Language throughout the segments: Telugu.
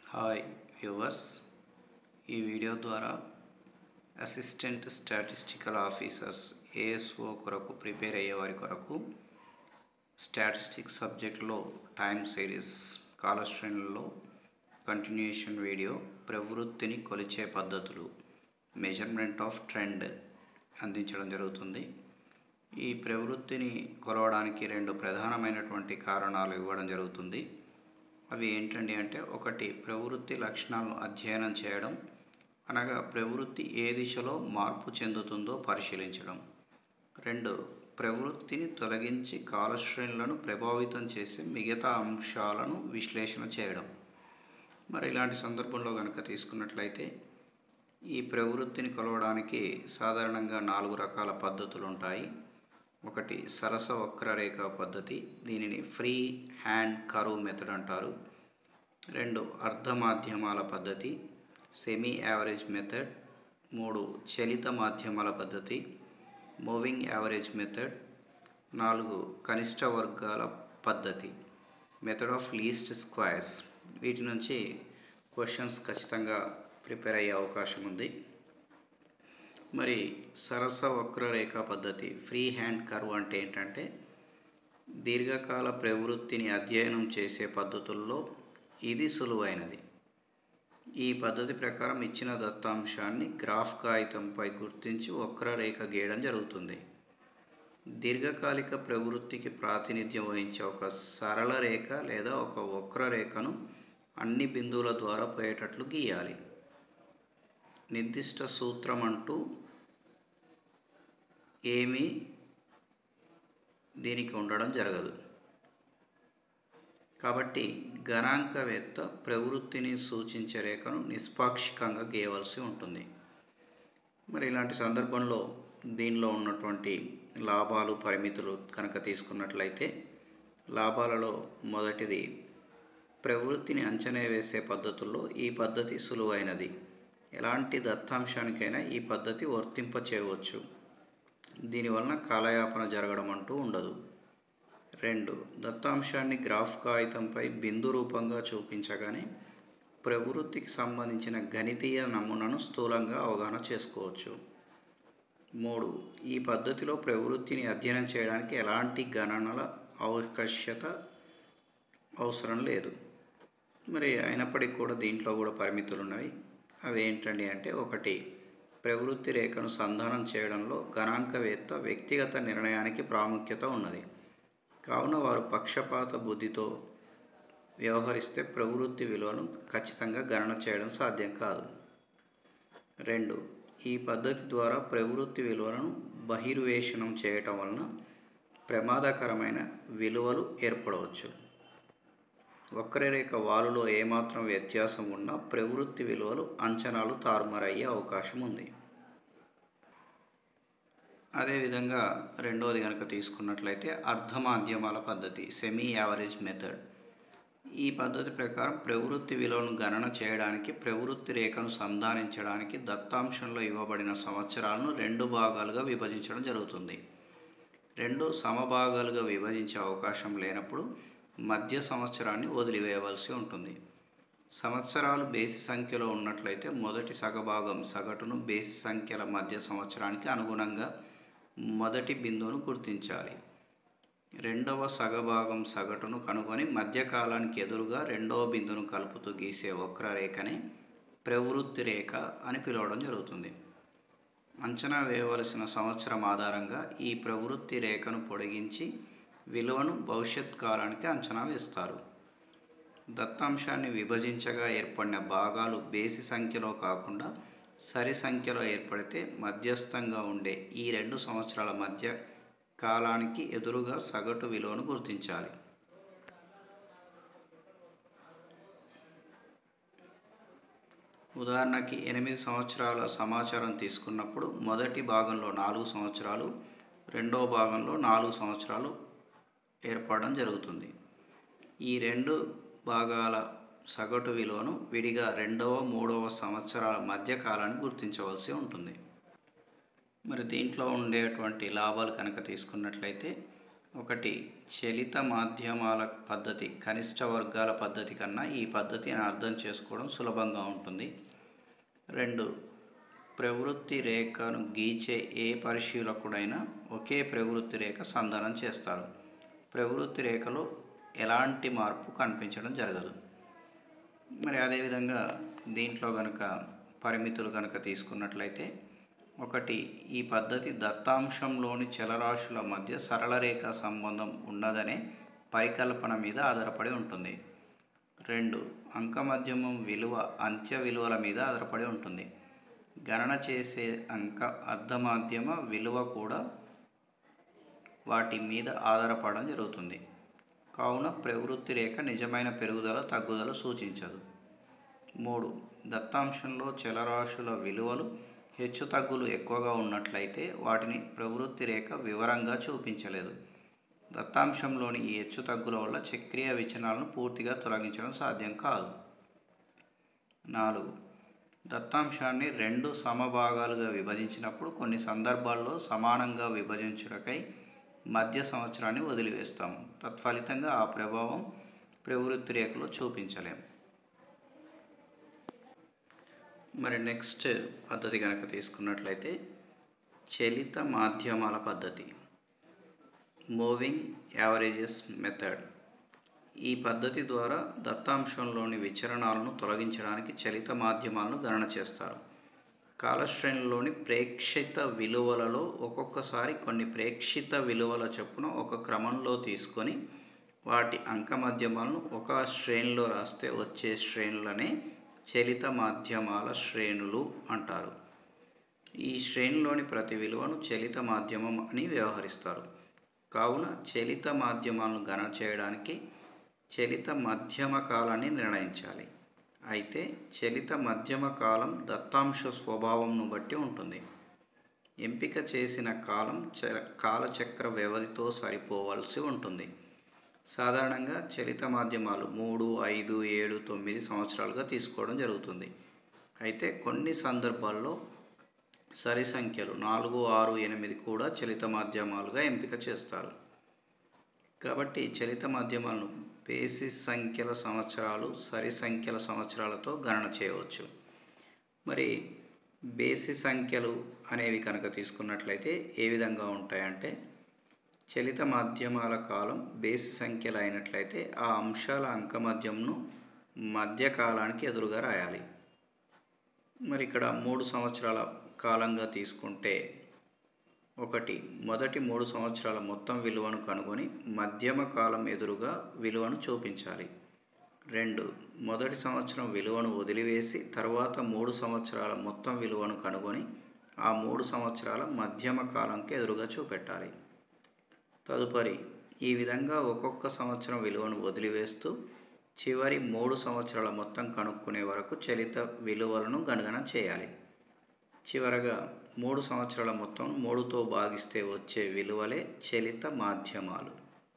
హాయ్ వ్యూవర్స్ ఈ వీడియో ద్వారా అసిస్టెంట్ స్టాటిస్టికల్ ఆఫీసర్స్ ఏఎస్ఓ కొరకు ప్రిపేర్ అయ్యే వారి కొరకు స్టాటిస్టిక్స్ సబ్జెక్ట్లో టైమ్ సిరీస్ కాల శ్రేణులలో కంటిన్యూషన్ వీడియో ప్రవృత్తిని కొలిచే పద్ధతులు మెజర్మెంట్ ఆఫ్ ట్రెండ్ అందించడం జరుగుతుంది ఈ ప్రవృత్తిని కొలవడానికి రెండు ప్రధానమైనటువంటి కారణాలు ఇవ్వడం జరుగుతుంది అవి ఏంటండి అంటే ఒకటి ప్రవృత్తి లక్షణాలను అధ్యయనం చేయడం అనగా ప్రవృత్తి ఏ దిశలో మార్పు చెందుతుందో పరిశీలించడం రెండు ప్రవృత్తిని తొలగించి కాలశ్రేణులను ప్రభావితం చేసే మిగతా అంశాలను విశ్లేషణ చేయడం మరి ఇలాంటి సందర్భంలో కనుక తీసుకున్నట్లయితే ఈ ప్రవృత్తిని కొలవడానికి సాధారణంగా నాలుగు రకాల పద్ధతులు ఉంటాయి ఒకటి సరస వక్రరేఖ పద్ధతి దీనిని ఫ్రీ హ్యాండ్ కరువ్ మెథడ్ అంటారు రెండు అర్ధ మాధ్యమాల పద్ధతి సెమీ యావరేజ్ మెథడ్ మూడు చలిత మాధ్యమాల పద్ధతి మూవింగ్ యావరేజ్ మెథడ్ నాలుగు కనిష్ట వర్గాల పద్ధతి మెథడ్ ఆఫ్ లీస్ట్ స్క్వైర్స్ వీటి నుంచి క్వశ్చన్స్ ఖచ్చితంగా ప్రిపేర్ అయ్యే అవకాశం ఉంది మరి సరస వక్రరేఖ పద్ధతి ఫ్రీ హ్యాండ్ కర్వ్ అంటే ఏంటంటే దీర్ఘకాల ప్రవృత్తిని అధ్యయనం చేసే పద్ధతుల్లో ఇది సులువైనది ఈ పద్ధతి ప్రకారం ఇచ్చిన దత్తాంశాన్ని గ్రాఫ్ కాగితంపై గుర్తించి వక్రరేఖ గీయడం జరుగుతుంది దీర్ఘకాలిక ప్రవృత్తికి ప్రాతినిధ్యం వహించే ఒక సరళ రేఖ లేదా ఒక వక్రరేఖను అన్ని బిందువుల ద్వారా పోయేటట్లు గీయాలి నిర్దిష్ట సూత్రం అంటూ ఏమీ దీనికి ఉండడం జరగదు కాబట్టి గణాంకవేత్త ప్రవృత్తిని సూచించే రేఖను నిష్పాక్షికంగా గీయవలసి ఉంటుంది మరి ఇలాంటి సందర్భంలో దీనిలో ఉన్నటువంటి లాభాలు పరిమితులు కనుక తీసుకున్నట్లయితే లాభాలలో మొదటిది ప్రవృత్తిని అంచనా వేసే పద్ధతుల్లో ఈ పద్ధతి సులువైనది ఎలాంటి దత్తాంశానికైనా ఈ పద్ధతి వర్తింప చేయవచ్చు దీనివలన కాలయాపన జరగడం అంటూ ఉండదు రెండు దత్తాంశాన్ని గ్రాఫ్ కాగితంపై బిందు రూపంగా చూపించగానే ప్రవృత్తికి సంబంధించిన గణితీయ నమూనాను స్థూలంగా అవగాహన చేసుకోవచ్చు మూడు ఈ పద్ధతిలో ప్రవృత్తిని అధ్యయనం చేయడానికి ఎలాంటి గణనల ఆవశ్యకత అవసరం లేదు మరి అయినప్పటికీ కూడా దీంట్లో కూడా పరిమితులు ఉన్నవి అవి ఏంటండి అంటే ఒకటి ప్రవృత్తి రేఖను సంధానం చేయడంలో గణాంకవేత్త వ్యక్తిగత నిర్ణయానికి ప్రాముఖ్యత ఉన్నది కావున వారు పక్షపాత బుద్ధితో వ్యవహరిస్తే ప్రవృత్తి విలువను ఖచ్చితంగా గణన చేయడం సాధ్యం కాదు రెండు ఈ పద్ధతి ద్వారా ప్రవృత్తి విలువలను బహిర్వేషణం చేయటం వలన ప్రమాదకరమైన విలువలు ఏర్పడవచ్చు వక్రరేఖ వాలులో ఏమాత్రం వ్యత్యాసం ఉన్నా ప్రవృత్తి విలువలు అంచనాలు తారుమారయ్యే అవకాశం ఉంది అదేవిధంగా రెండవది కనుక తీసుకున్నట్లయితే అర్ధమాధ్యమాల పద్ధతి సెమీ యావరేజ్ మెథడ్ ఈ పద్ధతి ప్రకారం ప్రవృత్తి విలువను గణన చేయడానికి ప్రవృత్తి రేఖను సంధానించడానికి దత్తాంశంలో ఇవ్వబడిన సంవత్సరాలను రెండు భాగాలుగా విభజించడం జరుగుతుంది రెండు సమభాగాలుగా విభజించే అవకాశం లేనప్పుడు మధ్య సంవత్సరాన్ని వదిలివేయవలసి ఉంటుంది సంవత్సరాలు బేసి సంఖ్యలో ఉన్నట్లయితే మొదటి సగభాగం సగటును బేసి సంఖ్యల మధ్య సంవత్సరానికి అనుగుణంగా మొదటి బిందువును గుర్తించాలి రెండవ సగభాగం సగటును కనుగొని మధ్యకాలానికి ఎదురుగా రెండవ బిందును కలుపుతూ గీసే వక్రరేఖని ప్రవృత్తి రేఖ అని పిలవడం జరుగుతుంది అంచనా వేయవలసిన సంవత్సరం ఆధారంగా ఈ ప్రవృత్తి రేఖను పొడిగించి విలువను భవిష్యత్ కాలానికి అంచనా వేస్తారు దత్తాంశాన్ని విభజించగా ఏర్పడిన భాగాలు బేసి సంఖ్యలో కాకుండా సరి సంఖ్యలో ఏర్పడితే మధ్యస్థంగా ఉండే ఈ రెండు సంవత్సరాల మధ్య కాలానికి ఎదురుగా సగటు విలువను గుర్తించాలి ఉదాహరణకి ఎనిమిది సంవత్సరాల సమాచారం తీసుకున్నప్పుడు మొదటి భాగంలో నాలుగు సంవత్సరాలు రెండవ భాగంలో నాలుగు సంవత్సరాలు ఏర్పడడం జరుగుతుంది ఈ రెండు భాగాల సగటు విలువను విడిగా రెండవ మూడవ సంవత్సరాల మధ్య కాలాన్ని గుర్తించవలసి ఉంటుంది మరి దీంట్లో ఉండేటువంటి లాభాలు కనుక తీసుకున్నట్లయితే ఒకటి చలిత మాధ్యమాల పద్ధతి కనిష్ట వర్గాల పద్ధతి కన్నా ఈ పద్ధతిని అర్థం చేసుకోవడం సులభంగా ఉంటుంది రెండు ప్రవృత్తి రేఖను గీచే ఏ పరిశీలకుడైనా ఒకే ప్రవృత్తి రేఖ సంధానం చేస్తారు ప్రవృత్తి రేఖలో ఎలాంటి మార్పు కనిపించడం జరగదు మరి అదేవిధంగా దీంట్లో కనుక పరిమితులు కనుక తీసుకున్నట్లయితే ఒకటి ఈ పద్ధతి దత్తాంశంలోని చలరాశుల మధ్య సరళ రేఖ సంబంధం ఉన్నదనే పరికల్పన మీద ఆధారపడి ఉంటుంది రెండు అంకమధ్యమం విలువ అంత్య విలువల మీద ఆధారపడి ఉంటుంది గణన చేసే అంక అర్ధమాధ్యమ విలువ కూడా వాటి మీద ఆధారపడడం జరుగుతుంది కావున ప్రవృత్తి రేఖ నిజమైన పెరుగుదల తగ్గుదల సూచించదు మూడు దత్తాంశంలో చలరాశుల విలువలు హెచ్చు తగ్గులు ఎక్కువగా ఉన్నట్లయితే వాటిని ప్రవృత్తి రేఖ వివరంగా చూపించలేదు దత్తాంశంలోని ఈ హెచ్చు తగ్గుల వల్ల చక్రీయ విచలనాలను పూర్తిగా తొలగించడం సాధ్యం కాదు నాలుగు దత్తాంశాన్ని రెండు సమభాగాలుగా విభజించినప్పుడు కొన్ని సందర్భాల్లో సమానంగా విభజించుటకై మధ్య సంవత్సరాన్ని వదిలివేస్తాము తత్ఫలితంగా ఆ ప్రభావం ప్రవృత్తి రేఖలో చూపించలేము మరి నెక్స్ట్ పద్ధతి కనుక తీసుకున్నట్లయితే చలిత మాధ్యమాల పద్ధతి మూవింగ్ యావరేజెస్ మెథడ్ ఈ పద్ధతి ద్వారా దత్తాంశంలోని విచరణాలను తొలగించడానికి చలిత మాధ్యమాలను గణన చేస్తారు కాలశ్రేణిలోని ప్రేక్షిత విలువలలో ఒక్కొక్కసారి కొన్ని ప్రేక్షిత విలువల చొప్పున ఒక క్రమంలో తీసుకొని వాటి అంక మాధ్యమాలను ఒక శ్రేణిలో రాస్తే వచ్చే శ్రేణులనే చలిత మాధ్యమాల శ్రేణులు అంటారు ఈ శ్రేణిలోని ప్రతి విలువను చలిత మాధ్యమం అని వ్యవహరిస్తారు కావున చలిత మాధ్యమాలను గణన చేయడానికి చలిత మధ్యమ కాలాన్ని నిర్ణయించాలి అయితే చలిత మధ్యమ కాలం దత్తాంశ స్వభావంను బట్టి ఉంటుంది ఎంపిక చేసిన కాలం చ కాలచక్ర వ్యవధితో సరిపోవలసి ఉంటుంది సాధారణంగా చలిత మాధ్యమాలు మూడు ఐదు ఏడు తొమ్మిది సంవత్సరాలుగా తీసుకోవడం జరుగుతుంది అయితే కొన్ని సందర్భాల్లో సరి సంఖ్యలు నాలుగు ఆరు ఎనిమిది కూడా చలిత మాధ్యమాలుగా ఎంపిక చేస్తారు కాబట్టి చలిత మాధ్యమాలను బేసిస్ సంఖ్యల సంవత్సరాలు సరి సంఖ్యల సంవత్సరాలతో గణన చేయవచ్చు మరి బేసి సంఖ్యలు అనేవి కనుక తీసుకున్నట్లయితే ఏ విధంగా ఉంటాయంటే చలిత మాధ్యమాల కాలం బేసి సంఖ్యలు అయినట్లయితే ఆ అంశాల అంకమధ్యంను మధ్యకాలానికి ఎదురుగా రాయాలి మరి ఇక్కడ మూడు సంవత్సరాల కాలంగా తీసుకుంటే ఒకటి మొదటి మూడు సంవత్సరాల మొత్తం విలువను కనుగొని మధ్యమ కాలం ఎదురుగా విలువను చూపించాలి రెండు మొదటి సంవత్సరం విలువను వదిలివేసి తర్వాత మూడు సంవత్సరాల మొత్తం విలువను కనుగొని ఆ మూడు సంవత్సరాల మధ్యమ కాలంకి ఎదురుగా చూపెట్టాలి తదుపరి ఈ విధంగా ఒక్కొక్క సంవత్సరం విలువను వదిలివేస్తూ చివరి మూడు సంవత్సరాల మొత్తం కనుక్కునే వరకు చలిత విలువలను గణన చేయాలి చివరగా మూడు సంవత్సరాల మొత్తం మూడుతో భాగిస్తే వచ్చే విలువలే చలిత మాధ్యమాలు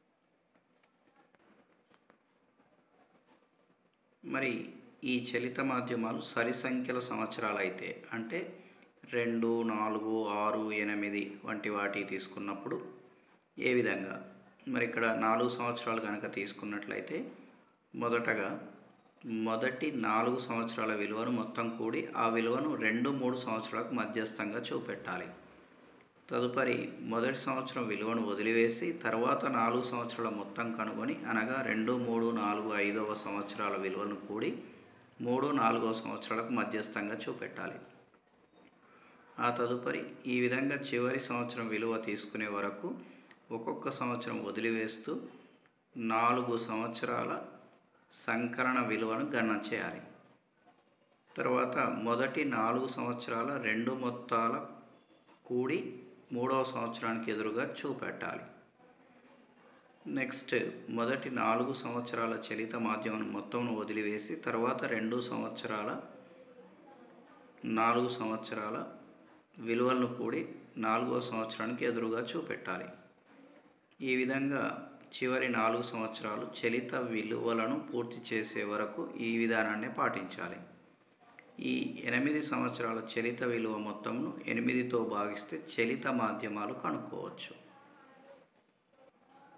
మరి ఈ చలిత మాధ్యమాలు సరి సంఖ్యల సంవత్సరాలు అయితే అంటే రెండు నాలుగు ఆరు ఎనిమిది వంటి వాటి తీసుకున్నప్పుడు ఏ విధంగా మరి ఇక్కడ నాలుగు సంవత్సరాలు కనుక తీసుకున్నట్లయితే మొదటగా మొదటి నాలుగు సంవత్సరాల విలువను మొత్తం కూడి ఆ విలువను రెండు మూడు సంవత్సరాలకు మధ్యస్థంగా చూపెట్టాలి తదుపరి మొదటి సంవత్సరం విలువను వదిలివేసి తర్వాత నాలుగు సంవత్సరాల మొత్తం కనుగొని అనగా రెండు మూడు నాలుగు ఐదవ సంవత్సరాల విలువను కూడి మూడు నాలుగవ సంవత్సరాలకు మధ్యస్థంగా చూపెట్టాలి ఆ తదుపరి ఈ విధంగా చివరి సంవత్సరం విలువ తీసుకునే వరకు ఒక్కొక్క సంవత్సరం వదిలివేస్తూ నాలుగు సంవత్సరాల సంకలన విలువను గణన చేయాలి తర్వాత మొదటి నాలుగు సంవత్సరాల రెండు మొత్తాల కూడి మూడవ సంవత్సరానికి ఎదురుగా చూపెట్టాలి నెక్స్ట్ మొదటి నాలుగు సంవత్సరాల చలిత మాధ్యమం మొత్తం వదిలివేసి తర్వాత రెండు సంవత్సరాల నాలుగు సంవత్సరాల విలువలను కూడి నాలుగవ సంవత్సరానికి ఎదురుగా చూపెట్టాలి ఈ విధంగా చివరి నాలుగు సంవత్సరాలు చలిత విలువలను పూర్తి చేసే వరకు ఈ విధానాన్ని పాటించాలి ఈ ఎనిమిది సంవత్సరాల చలిత విలువ మొత్తంను ఎనిమిదితో భాగిస్తే చలిత మాధ్యమాలు కనుక్కోవచ్చు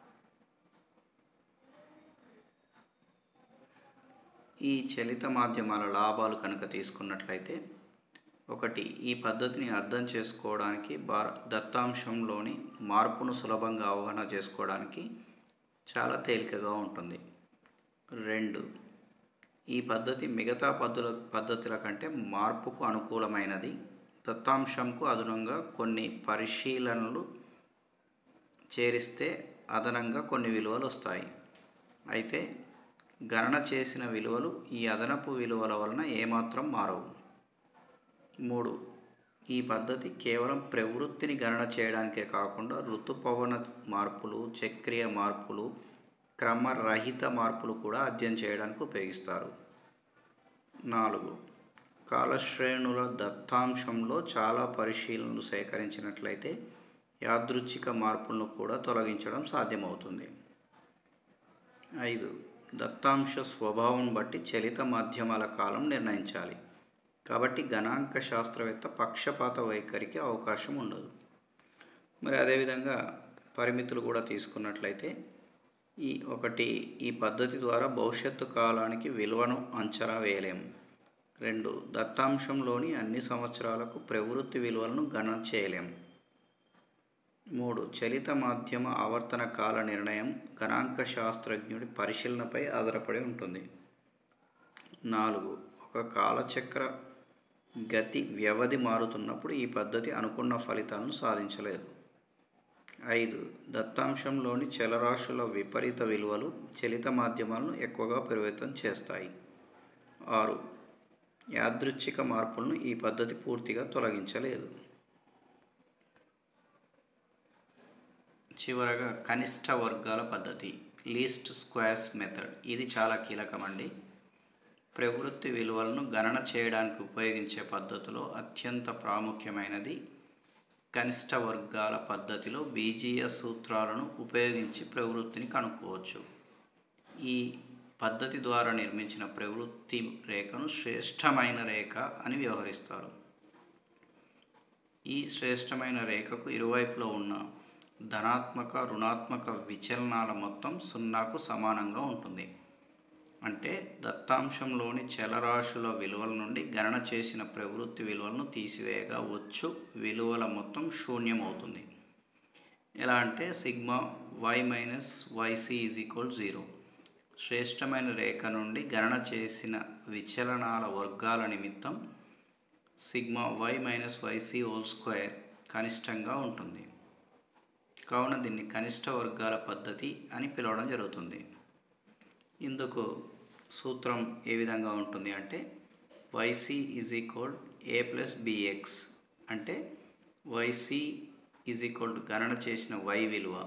ఈ చలిత మాధ్యమాల లాభాలు కనుక తీసుకున్నట్లయితే ఒకటి ఈ పద్ధతిని అర్థం చేసుకోవడానికి భార దత్తాంశంలోని మార్పును సులభంగా అవగాహన చేసుకోవడానికి చాలా తేలికగా ఉంటుంది రెండు ఈ పద్ధతి మిగతా పద్ధతుల పద్ధతుల కంటే మార్పుకు అనుకూలమైనది దత్తాంశంకు అదనంగా కొన్ని పరిశీలనలు చేరిస్తే అదనంగా కొన్ని విలువలు వస్తాయి అయితే గణన చేసిన విలువలు ఈ అదనపు విలువల వలన ఏమాత్రం మారవు మూడు ఈ పద్ధతి కేవలం ప్రవృత్తిని గణన చేయడానికే కాకుండా ఋతుపవన మార్పులు చక్రీయ మార్పులు క్రమరహిత మార్పులు కూడా అధ్యయనం చేయడానికి ఉపయోగిస్తారు నాలుగు కాలశ్రేణుల దత్తాంశంలో చాలా పరిశీలనలు సేకరించినట్లయితే యాదృచ్ఛిక మార్పులను కూడా తొలగించడం సాధ్యమవుతుంది ఐదు దత్తాంశ స్వభావం బట్టి చలిత మాధ్యమాల కాలం నిర్ణయించాలి కాబట్టి గణాంక శాస్త్రవేత్త పక్షపాత వైఖరికి అవకాశం ఉండదు మరి అదేవిధంగా పరిమితులు కూడా తీసుకున్నట్లయితే ఈ ఒకటి ఈ పద్ధతి ద్వారా భవిష్యత్తు కాలానికి విలువను అంచనా వేయలేము రెండు దత్తాంశంలోని అన్ని సంవత్సరాలకు ప్రవృత్తి విలువలను గణన చేయలేము మూడు చలిత మాధ్యమ ఆవర్తన కాల నిర్ణయం గణాంక శాస్త్రజ్ఞుడి పరిశీలనపై ఆధారపడి ఉంటుంది నాలుగు ఒక కాలచక్ర గతి వ్యవధి మారుతున్నప్పుడు ఈ పద్ధతి అనుకున్న ఫలితాలను సాధించలేదు ఐదు దత్తాంశంలోని చలరాశుల విపరీత విలువలు చలిత మాధ్యమాలను ఎక్కువగా పరివర్తన చేస్తాయి ఆరు యాదృచ్ఛిక మార్పులను ఈ పద్ధతి పూర్తిగా తొలగించలేదు చివరగా కనిష్ట వర్గాల పద్ధతి లీస్ట్ స్క్వేర్స్ మెథడ్ ఇది చాలా కీలకమండి ప్రవృత్తి విలువలను గణన చేయడానికి ఉపయోగించే పద్ధతిలో అత్యంత ప్రాముఖ్యమైనది కనిష్ట వర్గాల పద్ధతిలో బీజీయ సూత్రాలను ఉపయోగించి ప్రవృత్తిని కనుక్కోవచ్చు ఈ పద్ధతి ద్వారా నిర్మించిన ప్రవృత్తి రేఖను శ్రేష్టమైన రేఖ అని వ్యవహరిస్తారు ఈ శ్రేష్టమైన రేఖకు ఇరువైపులో ఉన్న ధనాత్మక రుణాత్మక విచలనాల మొత్తం సున్నాకు సమానంగా ఉంటుంది అంటే దత్తాంశంలోని చలరాశుల విలువల నుండి గణన చేసిన ప్రవృత్తి విలువలను తీసివేయగా వచ్చు విలువల మొత్తం శూన్యం అవుతుంది ఎలా అంటే sigma Y minus YC is equal zero శ్రేష్టమైన రేఖ నుండి గణన చేసిన విచలనాల వర్గాల నిమిత్తం sigma Y minus YC whole square కనిష్టంగా ఉంటుంది కావున దీన్ని కనిష్ట వర్గాల పద్ధతి అని పిలవడం జరుగుతుంది ఇందుకు సూత్రం ఏ విధంగా ఉంటుంది అంటే YC is equal A plus BX అంటే వైసి ఈజ్ ఈక్వల్ టు గణన చేసిన వై విలువ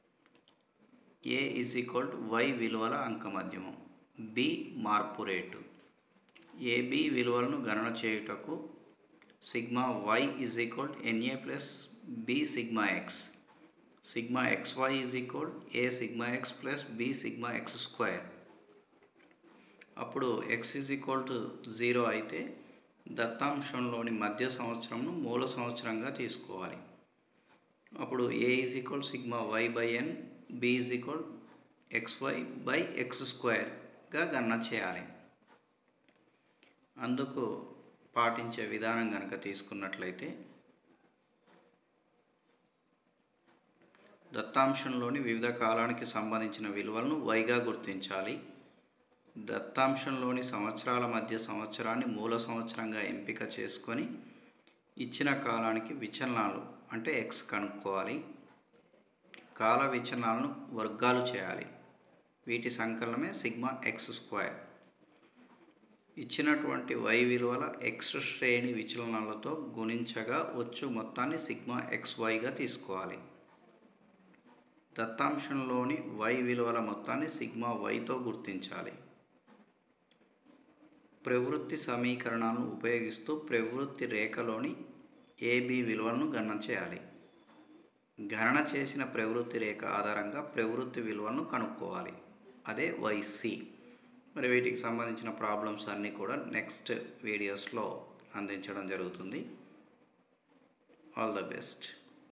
A is equal to Y విలువల అంకమధ్యమం బి మార్పు రేటు ఏబి విలువలను గణన చేయుటకు sigma Y is equal NA plus B sigma X sigma XY is equal A sigma X plus B sigma X square అప్పుడు X is equal to zero అయితే దత్తాంశంలోని మధ్య సంవత్సరంను మూల సంవత్సరంగా తీసుకోవాలి అప్పుడు A is equal sigma Y by N B is equal XY by X స్క్వేర్గా గణన చేయాలి అందుకు పాటించే విధానం కనుక తీసుకున్నట్లయితే దత్తాంశంలోని వివిధ కాలానికి సంబంధించిన విలువలను వైగా గుర్తించాలి దత్తాంశంలోని సంవత్సరాల మధ్య సంవత్సరాన్ని మూల సంవత్సరంగా ఎంపిక చేసుకొని ఇచ్చిన కాలానికి విచలనాలు అంటే ఎక్స్ కనుక్కోవాలి కాల విచలనాలను వర్గాలు చేయాలి వీటి సంకలనమే సిగ్మా ఎక్స్ స్క్వేర్ ఇచ్చినటువంటి వై విలువల ఎక్స్ శ్రేణి విచలనాలతో గుణించగా వచ్చు మొత్తాన్ని సిగ్మా ఎక్స్ వైగా తీసుకోవాలి దత్తాంశంలోని వై విలువల మొత్తాన్ని సిగ్మా వైతో గుర్తించాలి ప్రవృత్తి సమీకరణాలను ఉపయోగిస్తూ ప్రవృత్తి రేఖలోని ఏబి విలువలను గణన చేయాలి గణన చేసిన ప్రవృత్తి రేఖ ఆధారంగా ప్రవృత్తి విలువలను కనుక్కోవాలి అదే వైసి మరి వీటికి సంబంధించిన ప్రాబ్లమ్స్ అన్నీ కూడా నెక్స్ట్ వీడియోస్లో అందించడం జరుగుతుంది ఆల్ ద బెస్ట్